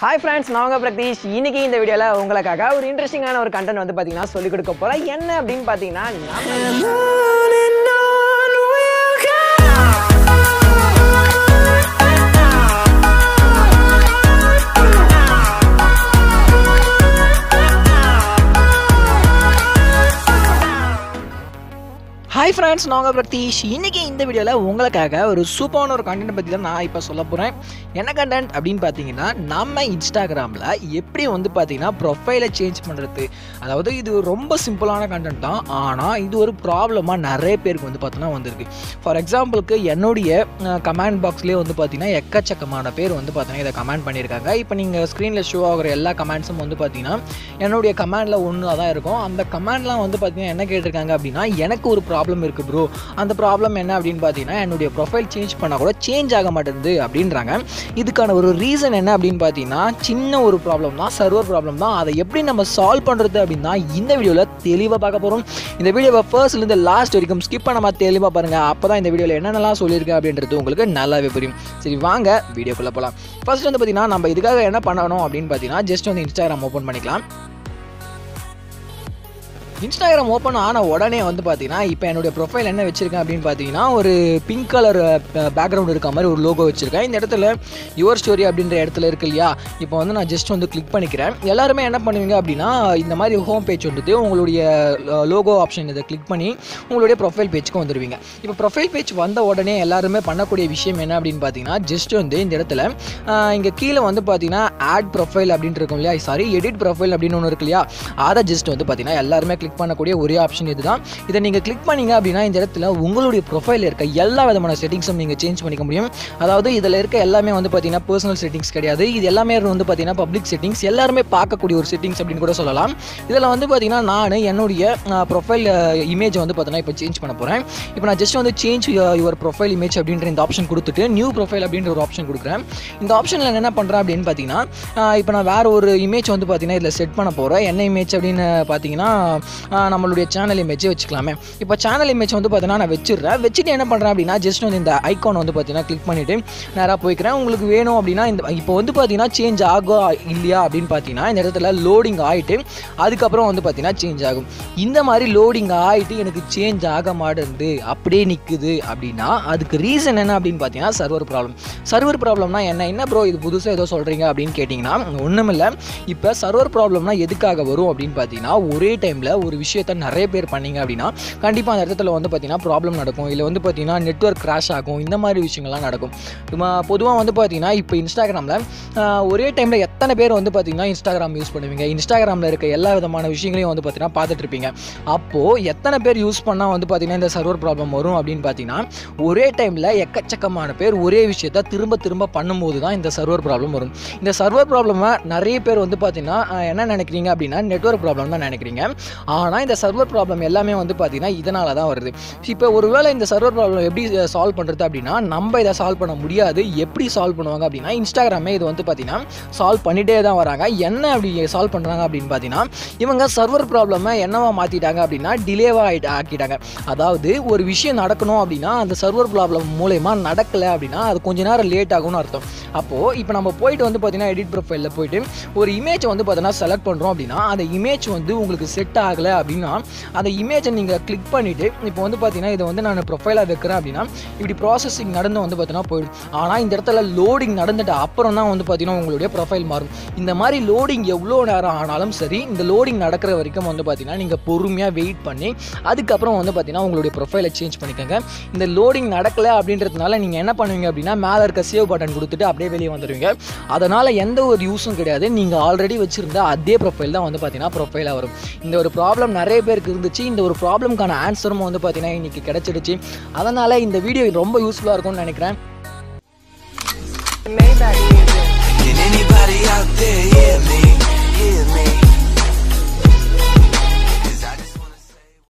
Hi friends நான் உங்க பிரதீஷ் இன்னைக்கு இந்த வீடியோவில் உங்களுக்காக ஒரு இன்ட்ரெஸ்டிங்கான ஒரு கண்டென்ட் வந்து பார்த்தீங்கன்னா சொல்லிக் கொடுக்க போகிறேன் என்ன அப்படின்னு பார்த்தீங்கன்னா நம்ம ஹாய் ஃப்ரெண்ட்ஸ் நான் உங்கள் பிரதீஷ் இன்னைக்கு இந்த வீடியோவில் உங்களுக்காக ஒரு சூப்பரான ஒரு கண்டென்ட் பற்றி தான் நான் இப்போ சொல்ல போகிறேன் என்ன கண்டென்ட் அப்படின்னு பார்த்தீங்கன்னா நம்ம இன்ஸ்டாகிராமில் எப்படி வந்து பார்த்தீங்கன்னா ப்ரொஃபைலை சேஞ்ச் பண்ணுறது அதாவது இது ரொம்ப சிம்பிளான கண்டென்ட் தான் ஆனால் இது ஒரு ப்ராப்ளமாக நிறைய பேருக்கு வந்து பார்த்தோன்னா வந்திருக்கு ஃபார் எக்ஸாம்பிளுக்கு என்னுடைய கமெண்ட் பாக்ஸ்லேயே வந்து பார்த்தீங்கன்னா எக்கச்சக்கமான பேர் வந்து பார்த்தீங்கன்னா இதை கமெண்ட் பண்ணியிருக்காங்க இப்போ நீங்கள் ஸ்க்ரீனில் ஷோ ஆகிற எல்லா கமெண்ட்ஸும் வந்து பார்த்தீங்கன்னா என்னுடைய கமெண்டில் ஒன்று தான் இருக்கும் அந்த கமெண்ட்லாம் வந்து பார்த்தீங்கன்னா என்ன கேட்டிருக்காங்க அப்படின்னா எனக்கு ஒரு ப்ராப்ளம் இருக்குது ப்ரோ அந்த ப்ராப்ளம் என்ன அப்படின்னு பார்த்தீங்கன்னா என்னுடைய ப்ரொஃபைல் சேஞ்ச் பண்ணால் கூட சேஞ்ச் ஆக மாட்டேங்குது அப்படின்றாங்க இதுக்கான ஒரு ரீசன் என்ன அப்படின்னு பார்த்தீங்கன்னா சின்ன ஒரு ப்ராப்ளம் தான் சர்வர் ப்ராப்ளம் தான் அதை எப்படி நம்ம சால்வ் பண்ணுறது அப்படின்னா இந்த வீடியோவில் தெளிவாக பார்க்க போகிறோம் இந்த வீடியோவை ஃபர்ஸ்ட்லேருந்து லாஸ்ட் வரைக்கும் ஸ்கிப் பண்ணாமல் தெளிவாக பாருங்கள் அப்போ தான் இந்த வீடியோவில் என்னென்னலாம் சொல்லியிருக்கேன் அப்படின்றது உங்களுக்கு நல்லாவே புரியும் சரி வாங்க வீடியோக்குள்ளே போகலாம் ஃபர்ஸ்ட் வந்து பார்த்தீங்கன்னா நம்ம இதுக்காக என்ன பண்ணணும் அப்படின்னு பார்த்தீங்கன்னா ஜஸ்ட் வந்து இன்ஸ்டாகிராம் ஓப்பன் பண்ணிக்கலாம் இன்ஸ்டாகிராம் ஓப்பன் ஆன உடனே வந்து பார்த்தீங்கன்னா இப்போ என்னுடைய ப்ரொஃபைல் என்ன வச்சிருக்கேன் அப்படின்னு பார்த்தீங்கன்னா ஒரு பிங்க் கலர் பேக்ரவுண்ட் இருக்க மாதிரி ஒரு லோகோ வச்சிருக்கேன் இந்த இடத்துல யுவர் ஸ்டோரி அப்படின்ற இடத்துல இருக்கு இல்லையா இப்போ வந்து நான் ஜஸ்ட் வந்து கிளிக் பண்ணிக்கிறேன் எல்லாருமே என்ன பண்ணுவீங்க அப்படின்னா இந்த மாதிரி ஹோம் பேஜ் வந்துட்டு உங்களுடைய லோகோ ஆப்ஷன் இதை கிளிக் பண்ணி உங்களுடைய ப்ரொஃபைல் பேஜ்க்கு வந்துடுவீங்க இப்போ ப்ரொஃபைல் பேஜ் வந்த உடனே எல்லாருமே பண்ணக்கூடிய விஷயம் என்ன அப்படின்னு பார்த்தீங்கன்னா ஜஸ்ட் வந்து இந்த இடத்துல இங்கே கீழே வந்து பார்த்தீங்கன்னா ஆட் ப்ரொஃபைல் அப்படின்ட்டு இருக்கும் இல்லையா சாரி எடிட் ப்ரொஃபைல் அப்படின்னு ஒன்று இருக்கு இல்லையா அதை ஜஸ்ட் வந்து பார்த்தீங்கன்னா எல்லாருமே கிளிக் பண்ணக்கூடிய ஒரே ஆப்ஷன் இதுதான் இதை நீங்கள் கிளிக் பண்ணீங்க அப்படின்னா இந்த இடத்துல உங்களுடைய ப்ரொஃபைல் இருக்க எல்லா விதமான செட்டிங்ஸும் நீங்கள் சேஞ்ச் பண்ணிக்க முடியும் அதாவது இதில் இருக்க எல்லாமே வந்து பார்த்தீங்கன்னா பர்சனல் செட்டிங்ஸ் கிடையாது இது எல்லாமே வந்து பார்த்தீங்கன்னா பப்ளிக் செட்டிங்ஸ் எல்லாருமே பார்க்கக்கூடிய ஒரு செட்டிங்ஸ் அப்படின்னு கூட சொல்லலாம் இதில் வந்து பார்த்தீங்கன்னா நான் என்னுடைய ப்ரொஃபைல் இமேஜ் வந்து பார்த்தீங்கன்னா இப்போ சேஞ்ச் பண்ண போகிறேன் இப்போ நான் ஜஸ்ட் வந்து சேஞ்ச் யுவர் ப்ரொஃபைல் இமேஜ் அப்படின்ற இந்த ஆப்ஷன் கொடுத்துட்டு நியூ ப்ரொஃபைல் அப்படின்ற ஒரு ஆப்ஷன் கொடுக்குறேன் இந்த ஆப்ஷனில் என்ன பண்ணுறேன் அப்படின்னு பார்த்தீங்கன்னா இப்போ நான் வேறு ஒரு இமேஜ் வந்து பார்த்தீங்கன்னா இதில் செட் பண்ண போகிறேன் என்ன இமேஜ் அப்படின்னு பார்த்தீங்கன்னா நம்மளுடைய சேனல் இமேஜே வச்சுக்கலாமே இப்போ சேனல் இமேஜ் வந்து பார்த்தீங்கன்னா நான் வச்சிடுறேன் வச்சுட்டு என்ன பண்ணுறேன் அப்படின்னா ஜஸ்ட் வந்து இந்த ஐக்கான் வந்து பார்த்தீங்கன்னா கிளிக் பண்ணிவிட்டு நேராக போய்க்கிறேன் உங்களுக்கு வேணும் அப்படின்னா இந்த இப்போ வந்து பார்த்தீங்கன்னா சேஞ்ச் ஆகும் இல்லையா அப்படின்னு பார்த்தீங்கன்னா இந்த இடத்துல லோடிங் ஆகிட்டு அதுக்கப்புறம் வந்து பார்த்தீங்கன்னா சேஞ்ச் ஆகும் இந்த மாதிரி லோடிங் ஆகிட்டு எனக்கு சேஞ்ச் ஆக மாட்டேங்குது அப்படியே நிற்குது அப்படின்னா அதுக்கு ரீசன் என்ன அப்படின்னு பார்த்தீங்கன்னா சர்வர் ப்ராப்ளம் சர்வர் ப்ராப்ளம்னா என்ன என்ன ப்ரோ இது புதுசாக ஏதோ சொல்கிறீங்க அப்படின்னு கேட்டிங்கன்னா ஒன்றுமில்லை இப்போ சர்வர் ப்ராப்ளம்னா எதுக்காக வரும் அப்படின்னு பார்த்தீங்கன்னா ஒரே டைமில் ஒரு விஷயத்த நிறைய பேர் பண்ணீங்க அப்படின்னா கண்டிப்பாக அந்த இடத்துல வந்து பார்த்தீங்கன்னா ப்ராப்ளம் நடக்கும் இல்லை வந்து பார்த்தீங்கன்னா நெட்ஒர்க் கிராஷ் ஆகும் இந்த மாதிரி விஷயங்கள்லாம் நடக்கும் பொதுவாக வந்து பார்த்தீங்கன்னா இப்போ இன்ஸ்டாகிராமில் ஒரே டைமில் எத்தனை பேர் வந்து பார்த்தீங்கன்னா இன்ஸ்டாகிராம் யூஸ் பண்ணுவீங்க இன்ஸ்டாகிராமில் இருக்க எல்லா விதமான விஷயங்களையும் வந்து பார்த்தீங்கன்னா பார்த்துட்டு இருப்பீங்க அப்போது எத்தனை பேர் யூஸ் பண்ணால் வந்து பார்த்தீங்கன்னா இந்த சர்வர் ப்ராப்ளம் வரும் அப்படின்னு பார்த்தீங்கன்னா ஒரே டைமில் எக்கச்சக்கமான பேர் ஒரே விஷயத்த திரும்ப திரும்ப பண்ணும்போது தான் இந்த சர்வர் ப்ராப்ளம் வரும் இந்த சர்வர் ப்ராப்ளமை நிறைய பேர் வந்து பார்த்தீங்கன்னா என்ன நினைக்கிறீங்க அப்படின்னா நெட்ஒர்க் ப்ராப்ளம் தான் நினைக்கிறீங்க ஆனால் இந்த சர்வர் ப்ராப்ளம் எல்லாமே வந்து பார்த்தீங்கன்னா இதனால தான் வருது இப்போ ஒருவேளை இந்த சர்வர் ப்ராப்ளம் எப்படி சால்வ் பண்ணுறது அப்படின்னா நம்ம இதை சால்வ் பண்ண முடியாது எப்படி சால்வ் பண்ணுவாங்க அப்படின்னா இன்ஸ்டாகிராமே இது வந்து பார்த்தீங்கன்னா சால்வ் பண்ணிகிட்டே தான் வராங்க என்ன அப்படி சால்வ் பண்ணுறாங்க அப்படின்னு பார்த்தீங்கன்னா இவங்க சர்வர் ப்ராப்ளமை என்னவா மாற்றிட்டாங்க அப்படின்னா டிலேவாக ஆக்கிட்டாங்க அதாவது ஒரு விஷயம் நடக்கணும் அப்படின்னா அந்த சர்வர் ப்ராப்ளம் மூலயமா நடக்கலை அப்படின்னா அது கொஞ்ச நேரம் லேட் ஆகும்னு அர்த்தம் அப்போது இப்போ நம்ம போயிட்டு வந்து பார்த்தீங்கன்னா எடிட் ப்ரொஃபைலில் போயிட்டு ஒரு இமேஜை வந்து பார்த்தீங்கன்னா செலக்ட் பண்ணுறோம் அப்படின்னா அந்த இமேஜ் வந்து உங்களுக்கு செட் ஆகலை அப்படின்னா அந்த இமேஜை நீங்கள் கிளிக் பண்ணிவிட்டு இப்போ வந்து பார்த்தீங்கன்னா இதை வந்து நான் ப்ரொஃபைலாக வைக்கிறேன் அப்படின்னா இப்படி ப்ராசஸிங் நடந்து வந்து பார்த்தீங்கன்னா போயிடும் ஆனால் இந்த இடத்துல லோடிங் நடந்துட்டு அப்புறம் தான் வந்து பார்த்தீங்கன்னா உங்களுடைய ப்ரொஃபைல் மாறும் இந்த மாதிரி லோடிங் எவ்வளோ நேரம் ஆனாலும் சரி இந்த லோடிங் நடக்கிற வரைக்கும் வந்து பார்த்தீங்கன்னா நீங்கள் பொறுமையாக வெயிட் பண்ணி அதுக்கப்புறம் வந்து பார்த்தீங்கன்னா உங்களுடைய ப்ரொஃபைலை சேஞ்ச் பண்ணிக்கோங்க இந்த லோடிங் நடக்கலை அப்படின்றதுனால நீங்கள் என்ன பண்ணுவீங்க அப்படின்னா மேலே இருக்க சேவ் பட்டன் கொடுத்துட்டு அப்படியே வெளியே வந்துடுவீங்க அதனால் எந்த ஒரு யூஸும் கிடையாது நீங்கள் ஆல்ரெடி வச்சுருந்த அதே ப்ரொஃபைல் தான் வந்து பார்த்தீங்கன்னா ப்ரொஃபைலாக வரும் இந்த ஒரு ப்ராப்ளம் நிறைய பேருக்கு இருந்துச்சு இந்த ஒரு ப்ராப்ளம்க்கான ஆன்சரும் வந்து பார்த்தீங்கன்னா இன்றைக்கி கிடச்சிடுச்சு அதனால் இந்த வீடியோ ரொம்ப யூஸ்ஃபுல்லாக இருக்கும்னு நினைக்கிறேன் Can anybody out there hear me? Hear me?